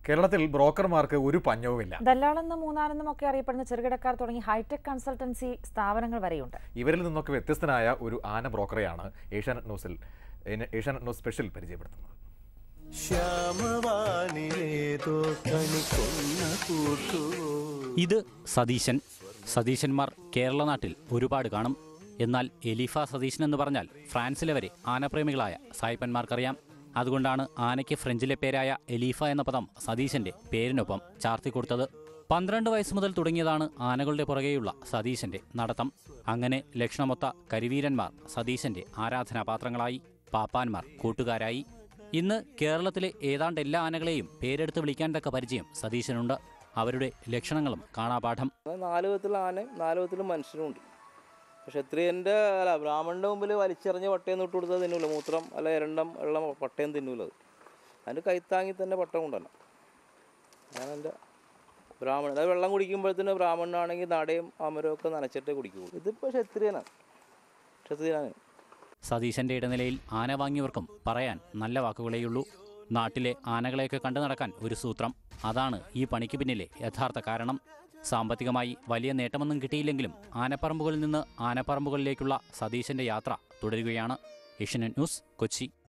കേരളത്തിൽ ബ്രോക്കർമാർക്ക് ഒരു പഞ്ഞവുമില്ല ദല്ലാളെന്നും മൂന്നാറെന്നും ഒക്കെ അറിയപ്പെടുന്ന ചെറുകിടക്കാർ തുടങ്ങി ഹൈടെക് കൺസൾട്ടൻസി സ്ഥാപനങ്ങൾ വരെയുണ്ട് ഇവരിൽ നിന്നൊക്കെ വ്യത്യസ്തനായ ഒരു ആന ബ്രോക്കറെയാണ് ഏഷ്യാനെറ്റ് ന്യൂസിൽ ഏന- ഏഷ്യാനെറ്റ് ന്യൂസ് സ്പെഷ്യൽ പരിചയപ്പെടുത്തുന്നത് ശ്യാമവാനിലേതോ കണിക്കൊന്ന കൂട്ടുവോ ഇത് സതീശൻ സതീശന്മാർ കേരള നാട്ടിൽ ഒരുപാട് കാണും എന്നാൽ എലിഫ സതീശൻ എന്ന് പറഞ്ഞാൽ ഫ്രാൻസിലെ വരെ ആനപ്രേമികളായ സായിപ്പന്മാർക്കറിയാം അതുകൊണ്ടാണ് ആനയ്ക്ക് ഫ്രഞ്ചിലെ പേരായ എലീഫ എന്ന പദം സതീശന്റെ പേരിനൊപ്പം ചാർത്തിക്കൊടുത്തത് പന്ത്രണ്ട് വയസ്സ് മുതൽ തുടങ്ങിയതാണ് ആനകളുടെ പുറകെയുള്ള സതീശന്റെ നടത്തം അങ്ങനെ ലക്ഷണമൊത്ത കരിവീരന്മാർ സതീശന്റെ ആരാധനാപാത്രങ്ങളായി പാപ്പാന്മാർ കൂട്ടുകാരായി ഇന്ന് കേരളത്തിലെ ഏതാണ്ട് എല്ലാ ആനകളെയും പേരെടുത്ത് വിളിക്കാൻ തക്ക പരിചയം സതീശനുണ്ട് അവരുടെ ലക്ഷണങ്ങളും കാണാപാഠം നാല് വിധത്തിലുള്ള ആനയും നാല് വിധത്തിലുള്ള മനുഷ്യനും ഉണ്ട് ക്ഷത്രിയൻ്റെ അല്ല ബ്രാഹ്മണൻ്റെ മുമ്പിൽ വലിച്ചെറിഞ്ഞ് പട്ടയം ഇട്ട് കൊടുത്താൽ തിന്നൂല മൂത്രം അല്ല എരണ്ടം ഉള്ള പട്ടയം തിന്നൂല അത് അതിൻ്റെ കൈത്താങ്ങി തന്നെ പട്ടം കൊണ്ടല്ല അതാണ് എൻ്റെ ബ്രാഹ്മണൻ അതായത് വെള്ളം കുടിക്കുമ്പോഴത്തേന് ബ്രാഹ്മണനാണെങ്കിൽ നടയും അമരവും ഒക്കെ നനച്ചിട്ടേ കുടിക്കുകയുള്ളൂ ഇതിപ്പോൾ ക്ഷത്രിയനാണ് ക്ഷത്രിയനാണ് സതീശന്റെ ഇടനിലയിൽ ആന വാങ്ങിയവർക്കും പറയാൻ നല്ല വാക്കുകളേയുള്ളൂ നാട്ടിലെ ആനകളെയൊക്കെ കണ്ടു നടക്കാൻ ഒരു സൂത്രം അതാണ് ഈ പണിക്ക് പിന്നിലെ യഥാർത്ഥ കാരണം സാമ്പത്തികമായി വലിയ നേട്ടമൊന്നും കിട്ടിയില്ലെങ്കിലും ആനപ്പറമ്പുകളിൽ നിന്ന് ആനപ്പറമ്പുകളിലേക്കുള്ള സതീശന്റെ യാത്ര തുടരുകയാണ് ഏഷ്യനെറ്റ് ന്യൂസ് കൊച്ചി